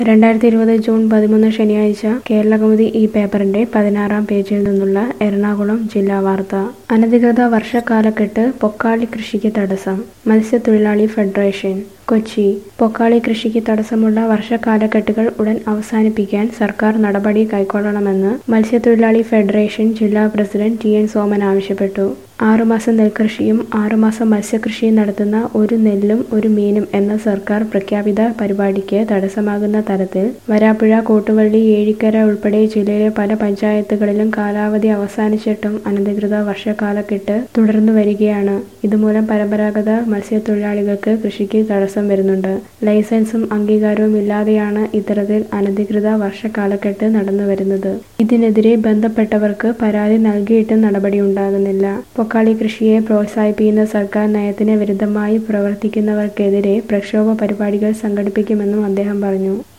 രണ്ടായിരത്തി ഇരുപത് ജൂൺ പതിമൂന്ന് ശനിയാഴ്ച കേരളകൗമുദി ഈ പേപ്പറിന്റെ പതിനാറാം പേജിൽ നിന്നുള്ള എറണാകുളം ജില്ലാ വാർത്ത അനധികൃത വർഷക്കാലക്കെട്ട് പൊക്കാളി കൃഷിക്ക് തടസ്സം മത്സ്യത്തൊഴിലാളി ഫെഡറേഷൻ കൊച്ചി പൊക്കാളി കൃഷിക്ക് തടസ്സമുള്ള വർഷക്കാലക്കെട്ടുകൾ ഉടൻ അവസാനിപ്പിക്കാൻ സർക്കാർ നടപടി കൈക്കൊള്ളണമെന്ന് മത്സ്യത്തൊഴിലാളി ഫെഡറേഷൻ ജില്ലാ പ്രസിഡന്റ് ടി എൻ സോമൻ ആവശ്യപ്പെട്ടു ആറുമാസം നെൽകൃഷിയും ആറുമാസം മത്സ്യകൃഷിയും നടത്തുന്ന ഒരു നെല്ലും ഒരു മീനും എന്ന സർക്കാർ പ്രഖ്യാപിത പരിപാടിക്ക് തടസ്സമാകുന്ന തരത്തിൽ വരാപ്പുഴ കോട്ടുവള്ളി ഏഴിക്കര ഉൾപ്പെടെ ജില്ലയിലെ പല പഞ്ചായത്തുകളിലും കാലാവധി അവസാനിച്ചിട്ടും അനധികൃത വർഷക്കാലക്കെട്ട് തുടർന്നു വരികയാണ് ഇതുമൂലം പരമ്പരാഗത മത്സ്യത്തൊഴിലാളികൾക്ക് കൃഷിക്ക് തടസ്സം വരുന്നുണ്ട് ലൈസൻസും അംഗീകാരവും ഇല്ലാതെയാണ് ഇത്തരത്തിൽ അനധികൃത വർഷക്കാലക്കെട്ട് നടന്നു വരുന്നത് ഇതിനെതിരെ ബന്ധപ്പെട്ടവർക്ക് പരാതി നൽകിയിട്ടും നടപടിയുണ്ടാകുന്നില്ല പൊക്കാളി കൃഷിയെ പ്രോത്സാഹിപ്പിക്കുന്ന സർക്കാർ നയത്തിന് വിരുദ്ധമായി പ്രവർത്തിക്കുന്നവർക്കെതിരെ പ്രക്ഷോഭ പരിപാടികൾ സംഘടിപ്പിക്കുമെന്നും അദ്ദേഹം പറഞ്ഞു